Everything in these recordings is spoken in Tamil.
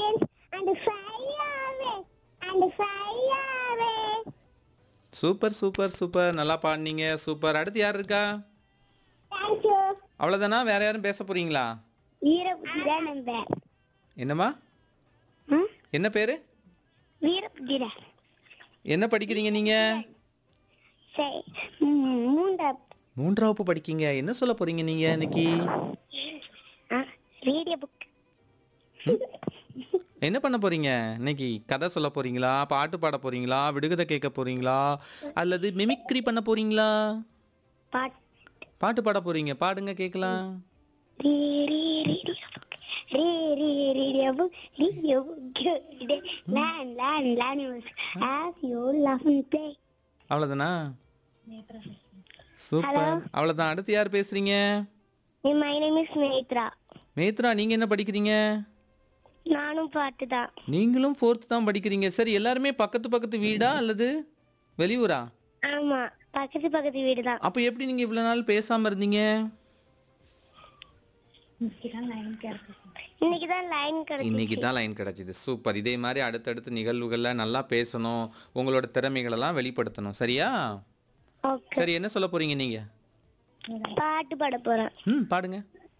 dance and fly away and fly away. Super super super நல்லா பாடினீங்க சூப்பர் அடுத்து யார் இருக்கா Thank you. அவ்வளோதானா வேற யாரும் பேச போறீங்களா வீரபுத்திரா நம்பர் என்னம்மா என்ன பேரு வீரபுத்திரா என்ன படிக்கிறீங்க நீங்க சரி ம், மூன்றாம் மூன்றாவது படிக்கீங்க என்ன சொல்ல போறீங்க நீங்க இன்னைக்கு ரேடியோ புக் என்ன பண்ண போறீங்க இன்னைக்கு கதை சொல்ல போறீங்களா பாட்டு பாட போறீங்களா விடுகதை கேட்க போறீங்களா அல்லது மிமிக்ரி பண்ண போறீங்களா பாட் பாட்டு பாட போறீங்க பாடுங்க கேட்கலாம் ray ray radio book ray ray radio book radio book lane lane lane as you love and play அவ்வளோதானா சூப்பர் அவ்வளோதான் அடுத்து யார் பேசுறீங்க my name is Netra Netra நீங்க என்ன படிக்கிறீங்க நானும் பாட்டு தான் நீங்களும் ஃபோர்த் தான் படிக்கிறீங்க சரி எல்லாருமே பக்கத்து பக்கத்து வீடா அல்லது வெளியூரா ஆமா பக்கத்து பக்கத்து வீடு தான் அப்போ எப்படி நீங்க இவ்வளவு நாள் பேசாம இருந்தீங்க இன்னைக்கு தான் லைன் கிடைச்சு இன்னைக்கு தான் லைன் கிடைச்சிது சூப்பர் இதே மாதிரி அடுத்தடுத்த நிகழ்வுகள்ல நல்லா பேசணும் உங்களோட திறமைகளெல்லாம் வெளிப்படுத்தணும் சரியா ஓகே சரி என்ன சொல்ல போறீங்க நீங்க பாட்டு பாட போறேன் ம் பாடுங்க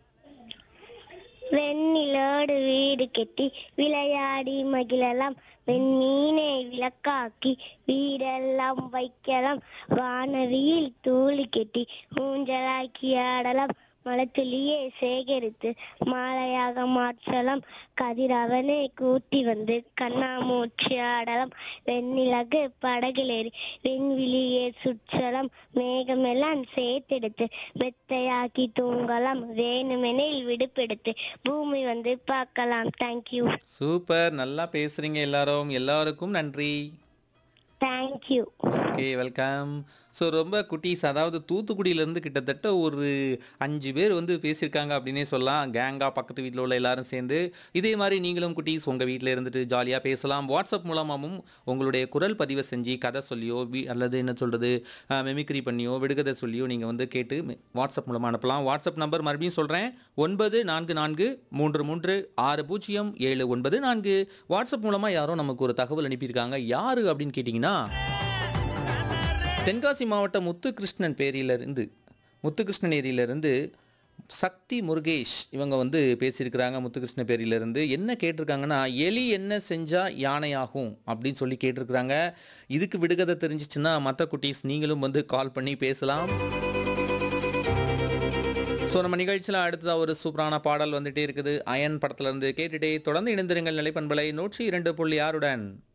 வெண்ணிலோடு வீடு கட்டி விளையாடி மகிழலாம் வெண்மீனை விளக்காக்கி வீடெல்லாம் வைக்கலாம் வானவியில் தூளி கட்டி ஊஞ்சலாக்கி ஆடலாம் மலத்துளியே சேகரித்து மாலையாக மாற்றலாம் கதிரவனை கூட்டி வந்து கண்ணாமூச்சி ஆடலாம் வெண்ணிலகு படகிலேறி வெண்விழியே சுற்றலாம் மேகமெல்லாம் சேர்த்தெடுத்து மெத்தையாக்கி தூங்கலாம் வேணுமெனில் விடுப்பெடுத்து பூமி வந்து பார்க்கலாம் தேங்க்யூ சூப்பர் நல்லா பேசுறீங்க எல்லாரும் எல்லாருக்கும் நன்றி தேங்க்யூ ஓகே வெல்கம் ஸோ ரொம்ப குட்டீஸ் அதாவது தூத்துக்குடியிலேருந்து கிட்டத்தட்ட ஒரு அஞ்சு பேர் வந்து பேசியிருக்காங்க அப்படின்னே சொல்லலாம் கேங்காக பக்கத்து வீட்டில் உள்ள எல்லாரும் சேர்ந்து இதே மாதிரி நீங்களும் குட்டீஸ் உங்கள் வீட்டில் இருந்துட்டு ஜாலியாக பேசலாம் வாட்ஸ்அப் மூலமாகவும் உங்களுடைய குரல் பதிவை செஞ்சு கதை சொல்லியோ வி- அல்லது என்ன சொல்கிறது மெமிக்ரி பண்ணியோ விடுகதை சொல்லியோ நீங்கள் வந்து கேட்டு மெ- வாட்ஸ்அப் மூலமாக அனுப்பலாம் வாட்ஸ்அப் நம்பர் மறுபடியும் சொல்கிறேன் ஒன்பது நான்கு நான்கு மூன்று மூன்று ஆறு பூஜ்ஜியம் ஏழு ஒன்பது நான்கு வாட்ஸ்அப் மூலமாக யாரோ நமக்கு ஒரு தகவல் அனுப்பியிருக்காங்க யார் அப்படின்னு கேட்டிங்கன்னா தென்காசி மாவட்டம் முத்துகிருஷ்ணன் பேரிலிருந்து முத்துகிருஷ்ணன் ஏரியிலிருந்து சக்தி முருகேஷ் இவங்க வந்து பேசியிருக்கிறாங்க முத்துகிருஷ்ண பேரிலிருந்து என்ன கேட்டிருக்காங்கன்னா எலி என்ன செஞ்சா யானையாகும் அப்படின்னு சொல்லி கேட்டிருக்கிறாங்க இதுக்கு விடுகதை தெரிஞ்சிச்சுன்னா மற்ற குட்டீஸ் நீங்களும் வந்து கால் பண்ணி பேசலாம் ஸோ நம்ம நிகழ்ச்சியில் அடுத்ததாக ஒரு சூப்பரான பாடல் வந்துட்டே இருக்குது அயன் படத்துல இருந்து கேட்டுட்டே தொடர்ந்து இணைந்திருங்கள் நிலைப்பண்பலை நூற்றி இரண்டு புள்ளி ஆறுடன்